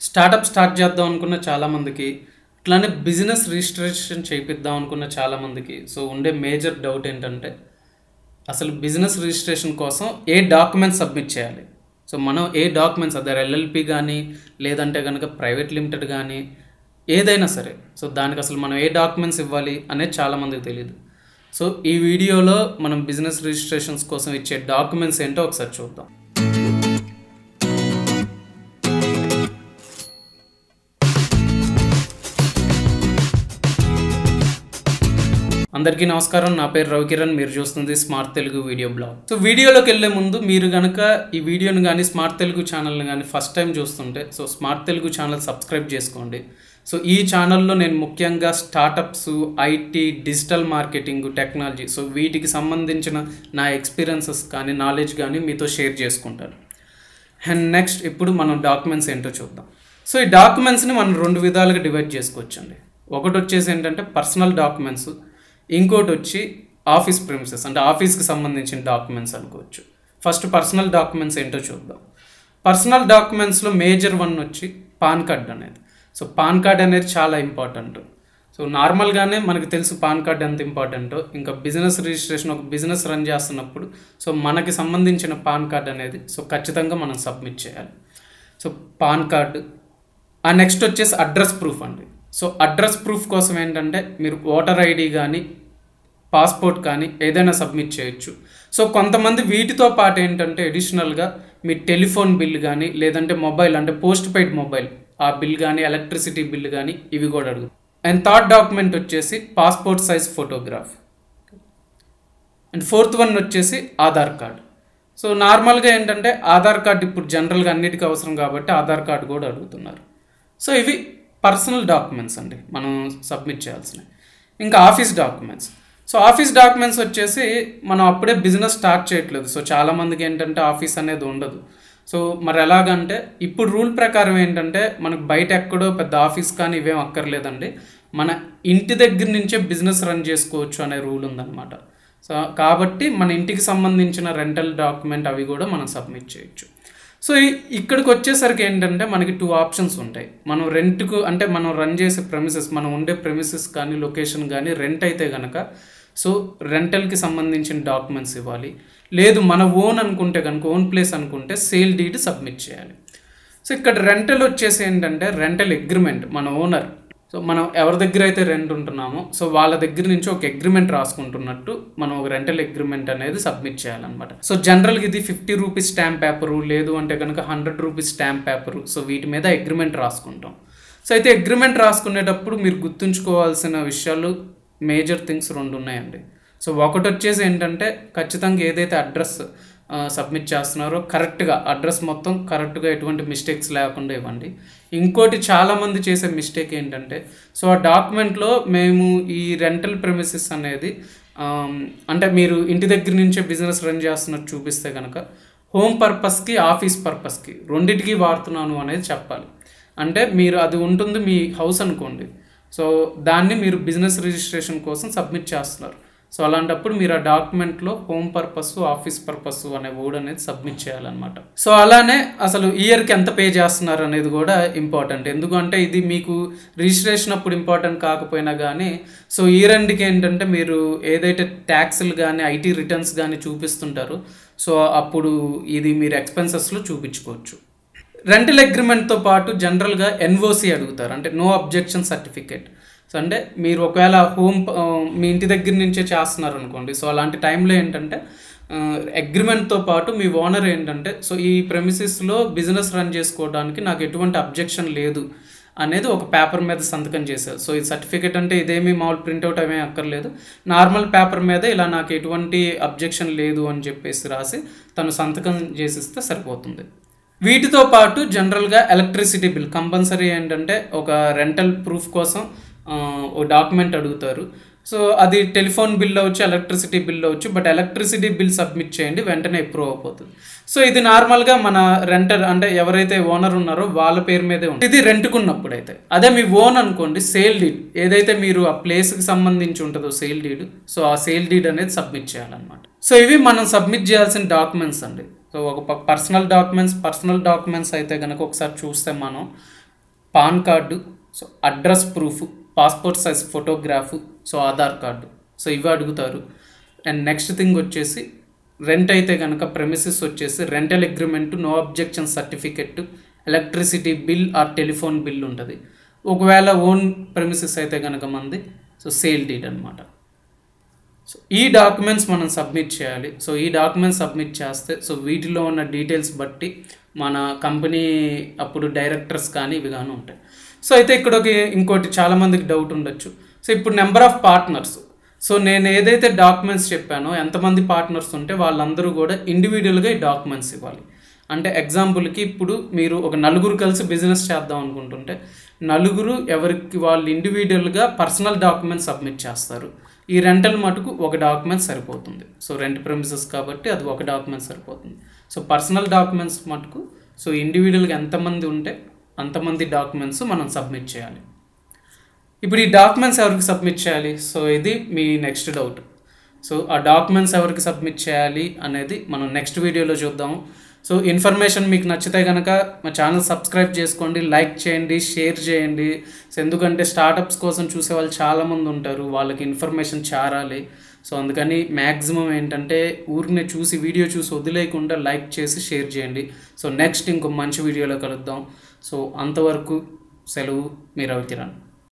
startup start చేద్దాం అనుకున్న చాలామందికి అట్లానే బిజినెస్ రిజిస్ట్రేషన్ చేయిద్దాం అనుకున్న చాలామందికి సో ఉండే మేజర్ డౌట్ ఏంటంటే అసలు బిజినెస్ రిజిస్ట్రేషన్ కోసం ఏ డాక్యుమెంట్స్ సబ్మిట్ చేయాలి సో మనం ఏ డాక్యుమెంట్స్ అదే ఎల్ఎల్పి కానీ లేదంటే కనుక ప్రైవేట్ లిమిటెడ్ కానీ ఏదైనా సరే సో దానికి అసలు మనం ఏ డాక్యుమెంట్స్ ఇవ్వాలి అనేది చాలామందికి తెలియదు సో ఈ వీడియోలో మనం బిజినెస్ రిజిస్ట్రేషన్స్ కోసం ఇచ్చే డాక్యుమెంట్స్ ఏంటో ఒకసారి చూద్దాం అందరికీ నమస్కారం నా పేరు రవికిరణ్ మీరు చూస్తుంది Smart Telugu video blog so వీడియోలోకి వెళ్ళే ముందు మీరు కనుక ఈ వీడియోని కానీ స్మార్ట్ తెలుగు ఛానల్ని కానీ ఫస్ట్ టైం చూస్తుంటే so Smart Telugu channel subscribe చేసుకోండి సో ఈ ఛానల్లో నేను ముఖ్యంగా startups IT digital marketing technology so వీటికి సంబంధించిన నా ఎక్స్పీరియన్సెస్ కానీ నాలెడ్జ్ కానీ మీతో షేర్ చేసుకుంటాను అండ్ నెక్స్ట్ ఇప్పుడు మనం డాక్యుమెంట్స్ ఏంటో చూద్దాం సో ఈ డాక్యుమెంట్స్ని మనం రెండు విధాలుగా డివైడ్ చేసుకోవచ్చండి ఒకటి వచ్చేసి ఏంటంటే పర్సనల్ డాక్యుమెంట్స్ ఇంకోటి వచ్చి ఆఫీస్ ప్రిమిసెస్ అంటే ఆఫీస్కి సంబంధించిన డాక్యుమెంట్స్ అనుకోవచ్చు ఫస్ట్ పర్సనల్ డాక్యుమెంట్స్ ఏంటో చూద్దాం పర్సనల్ డాక్యుమెంట్స్లో మేజర్ వన్ వచ్చి పాన్ కార్డ్ అనేది సో పాన్ కార్డ్ అనేది చాలా ఇంపార్టెంట్ సో నార్మల్గానే మనకు తెలుసు పాన్ కార్డ్ ఎంత ఇంపార్టెంటో ఇంకా బిజినెస్ రిజిస్ట్రేషన్ ఒక బిజినెస్ రన్ చేస్తున్నప్పుడు సో మనకి సంబంధించిన పాన్ కార్డ్ అనేది సో ఖచ్చితంగా మనం సబ్మిట్ చేయాలి సో పాన్ కార్డు ఆ నెక్స్ట్ వచ్చేసి అడ్రస్ ప్రూఫ్ అండి సో అడ్రస్ ప్రూఫ్ కోసం ఏంటంటే మీరు ఓటర్ ఐడి కానీ పాస్పోర్ట్ కానీ ఏదైనా సబ్మిట్ చేయొచ్చు సో కొంతమంది వీటితో పాటు ఏంటంటే అడిషనల్గా మీ టెలిఫోన్ బిల్ కానీ లేదంటే మొబైల్ అంటే పోస్ట్ పెయిడ్ మొబైల్ ఆ బిల్ కానీ ఎలక్ట్రిసిటీ బిల్ కానీ ఇవి కూడా అడుగు అండ్ థర్డ్ డాక్యుమెంట్ వచ్చేసి passport size photograph and fourth one వచ్చేసి ఆధార్ కార్డ్ సో నార్మల్గా ఏంటంటే ఆధార్ కార్డ్ ఇప్పుడు జనరల్గా అన్నిటికీ అవసరం కాబట్టి ఆధార్ కార్డు కూడా అడుగుతున్నారు సో ఇవి పర్సనల్ డాక్యుమెంట్స్ అండి మనం సబ్మిట్ చేయాల్సినవి ఇంకా office documents so office documents వచ్చేసి మనం అప్పుడే బిజినెస్ స్టార్ట్ చేయట్లేదు సో చాలామందికి ఏంటంటే ఆఫీస్ అనేది ఉండదు సో మరి ఎలాగంటే ఇప్పుడు రూల్ ప్రకారం ఏంటంటే మనకు బయట ఎక్కడో పెద్ద ఆఫీస్ కానీ ఇవేం అక్కర్లేదండి మన ఇంటి దగ్గర నుంచే బిజినెస్ రన్ చేసుకోవచ్చు అనే రూల్ ఉందన్నమాట సో కాబట్టి మన ఇంటికి సంబంధించిన రెంటల్ డాక్యుమెంట్ అవి కూడా మనం సబ్మిట్ చేయొచ్చు సో ఇక్కడికి వచ్చేసరికి ఏంటంటే మనకి టూ ఆప్షన్స్ ఉంటాయి మనం రెంట్కు అంటే మనం రన్ చేసే ప్రెమిసెస్ మనం ఉండే ప్రెమిసెస్ కానీ లొకేషన్ కానీ రెంట్ అయితే కనుక సో రెంటల్కి సంబంధించిన డాక్యుమెంట్స్ ఇవ్వాలి లేదు మన ఓన్ అనుకుంటే కనుక ఓన్ ప్లేస్ అనుకుంటే సేల్ డీడ్ సబ్మిట్ చేయాలి సో ఇక్కడ రెంటల్ వచ్చేసి ఏంటంటే రెంటల్ అగ్రిమెంట్ మన ఓనర్ సో మనం ఎవరి దగ్గర అయితే రెంట్ ఉంటున్నామో సో వాళ్ళ దగ్గర నుంచి ఒక అగ్రిమెంట్ రాసుకుంటున్నట్టు మనం ఒక రెంటల్ అగ్రిమెంట్ అనేది సబ్మిట్ చేయాలన్నమాట సో జనరల్గా ఇది ఫిఫ్టీ రూపీస్ స్టాంప్ పేపరు లేదు అంటే కనుక hundred rupees stamp paper so వీటి మీద అగ్రిమెంట్ రాసుకుంటాం సో అయితే అగ్రిమెంట్ రాసుకునేటప్పుడు మీరు గుర్తుంచుకోవాల్సిన విషయాలు మేజర్ థింగ్స్ రెండు ఉన్నాయండి సో ఒకటి వచ్చేసి ఏంటంటే ఖచ్చితంగా ఏదైతే అడ్రస్ సబ్మిట్ చేస్తున్నారో కరెక్ట్గా అడ్రస్ మొత్తం కరెక్ట్గా ఎటువంటి మిస్టేక్స్ లేకుండా ఇవ్వండి ఇంకోటి చాలామంది చేసే మిస్టేక్ ఏంటంటే సో ఆ డాక్యుమెంట్లో మేము ఈ రెంటల్ ప్రెమిసెస్ అనేది అంటే మీరు ఇంటి దగ్గర నుంచే బిజినెస్ రన్ చేస్తున్నట్టు చూపిస్తే కనుక హోమ్ పర్పస్కి ఆఫీస్ పర్పస్కి రెండింటికి వాడుతున్నాను అనేది చెప్పాలి అంటే మీరు అది ఉంటుంది మీ హౌస్ అనుకోండి సో దాన్ని మీరు బిజినెస్ రిజిస్ట్రేషన్ కోసం సబ్మిట్ చేస్తున్నారు సో అలాంటప్పుడు మీరు ఆ డాక్యుమెంట్లో హోమ్ పర్పస్ ఆఫీస్ పర్పస్ అనే వర్డ్ అనేది సబ్మిట్ చేయాలన్నమాట సో అలానే అసలు ఇయర్కి ఎంత పే చేస్తున్నారు అనేది కూడా ఇంపార్టెంట్ ఎందుకంటే ఇది మీకు రిజిస్ట్రేషన్ అప్పుడు ఇంపార్టెంట్ కాకపోయినా కానీ సో ఇయర్ ఎండ్కి ఏంటంటే మీరు ఏదైతే ట్యాక్స్లు కానీ ఐటీ రిటర్న్స్ కానీ చూపిస్తుంటారో సో అప్పుడు ఇది మీరు ఎక్స్పెన్సెస్లో చూపించుకోవచ్చు రెంటల్ అగ్రిమెంట్తో పాటు జనరల్గా ఎన్ఓసి అడుగుతారు అంటే నో అబ్జెక్షన్ సర్టిఫికేట్ సో అంటే మీరు ఒకవేళ హోమ్ మీ ఇంటి దగ్గర నుంచే చేస్తున్నారు అనుకోండి సో అలాంటి టైంలో ఏంటంటే అగ్రిమెంట్తో పాటు మీ ఓనర్ ఏంటంటే సో ఈ ప్రెమిసెస్లో బిజినెస్ రన్ చేసుకోవడానికి నాకు ఎటువంటి అబ్జెక్షన్ లేదు అనేది ఒక పేపర్ మీద సంతకం చేశారు సో ఈ సర్టిఫికేట్ అంటే ఇదేమీ మామూలు ప్రింట్అవుట్ అవేమీ అక్కర్లేదు నార్మల్ పేపర్ మీద ఇలా నాకు ఎటువంటి అబ్జెక్షన్ లేదు అని చెప్పేసి రాసి తను సంతకం చేసిస్తే సరిపోతుంది వీటితో పాటు జనరల్గా ఎలక్ట్రిసిటీ బిల్ కంపల్సరీ ఏంటంటే ఒక రెంటల్ ప్రూఫ్ కోసం ఓ డాక్యుమెంట్ అడుగుతారు సో అది టెలిఫోన్ బిల్ అవచ్చు ఎలక్ట్రిసిటీ బిల్ అవచ్చు బట్ ఎలక్ట్రిసిటీ బిల్ సబ్మిట్ చేయండి వెంటనే అప్రూవ్ అయిపోతుంది సో ఇది నార్మల్గా మన రెంటర్ అంటే ఎవరైతే ఓనర్ ఉన్నారో వాళ్ళ పేరు మీదే ఉంటుంది ఇది రెంట్కున్నప్పుడు అయితే అదే మీ ఓన్ అనుకోండి సేల్ డీడ్ ఏదైతే మీరు ఆ ప్లేస్కి సంబంధించి ఉంటుందో సేల్ డీడ్ సో ఆ సేల్ డీడ్ అనేది సబ్మిట్ చేయాలన్నమాట సో ఇవి మనం సబ్మిట్ చేయాల్సిన డాక్యుమెంట్స్ అండి సో ఒక పర్సనల్ డాక్యుమెంట్స్ పర్సనల్ డాక్యుమెంట్స్ అయితే కనుక ఒకసారి చూస్తే మనం PAN card so address proof passport size photograph so Aadhaar card so ఇవి అడుగుతారు అండ్ నెక్స్ట్ థింగ్ వచ్చేసి రెంట్ అయితే కనుక ప్రెమిసెస్ వచ్చేసి rental agreement no objection certificate electricity bill or telephone bill ఉంటుంది ఒకవేళ ఓన్ ప్రెమిసెస్ అయితే కనుక మంది సో సేల్ డీడ్ అనమాట సో ఈ డాక్యుమెంట్స్ మనం సబ్మిట్ చేయాలి సో ఈ డాక్యుమెంట్స్ సబ్మిట్ చేస్తే సో వీటిలో ఉన్న డీటెయిల్స్ బట్టి మన కంపెనీ అప్పుడు డైరెక్టర్స్ కానీ ఇవి కానీ ఉంటాయి సో అయితే ఇక్కడ ఒక ఇంకోటి చాలామందికి డౌట్ ఉండొచ్చు సో ఇప్పుడు నెంబర్ ఆఫ్ పార్ట్నర్స్ సో నేను ఏదైతే డాక్యుమెంట్స్ చెప్పానో ఎంతమంది పార్ట్నర్స్ ఉంటే వాళ్ళందరూ కూడా ఇండివిజువల్గా ఈ డాక్యుమెంట్స్ ఇవ్వాలి అంటే ఎగ్జాంపుల్కి ఇప్పుడు మీరు ఒక నలుగురు కలిసి బిజినెస్ చేద్దాం అనుకుంటుంటే నలుగురు ఎవరికి వాళ్ళు ఇండివిజువల్గా పర్సనల్ డాక్యుమెంట్స్ సబ్మిట్ చేస్తారు ఈ రెంటల్ మటుకు ఒక డాక్యుమెంట్ సరిపోతుంది సో రెంట్ ప్రెమిసెస్ కాబట్టి అది ఒక డాక్యుమెంట్ సరిపోతుంది సో పర్సనల్ డాక్యుమెంట్స్ మటుకు సో ఇండివిజువల్గా ఎంతమంది ఉంటే అంతమంది డాక్యుమెంట్స్ మనం సబ్మిట్ చేయాలి ఇప్పుడు ఈ డాక్యుమెంట్స్ ఎవరికి సబ్మిట్ చేయాలి సో ఇది మీ నెక్స్ట్ డౌట్ సో ఆ డాక్యుమెంట్స్ ఎవరికి సబ్మిట్ చేయాలి అనేది మనం నెక్స్ట్ వీడియోలో చూద్దాం సో ఇన్ఫర్మేషన్ మీకు నచ్చితే కనుక మా ఛానల్ సబ్స్క్రైబ్ చేసుకోండి లైక్ చేయండి షేర్ చేయండి సో ఎందుకంటే స్టార్టప్స్ కోసం చూసే వాళ్ళు చాలామంది ఉంటారు వాళ్ళకి ఇన్ఫర్మేషన్ చేరాలి సో అందుకని మ్యాక్సిమం ఏంటంటే ఊరిని చూసి వీడియో చూసి వదిలేయకుండా లైక్ చేసి షేర్ చేయండి సో నెక్స్ట్ ఇంకో మంచి వీడియోలో కలుద్దాం సో అంతవరకు సెలవు మీ రవికిరణ్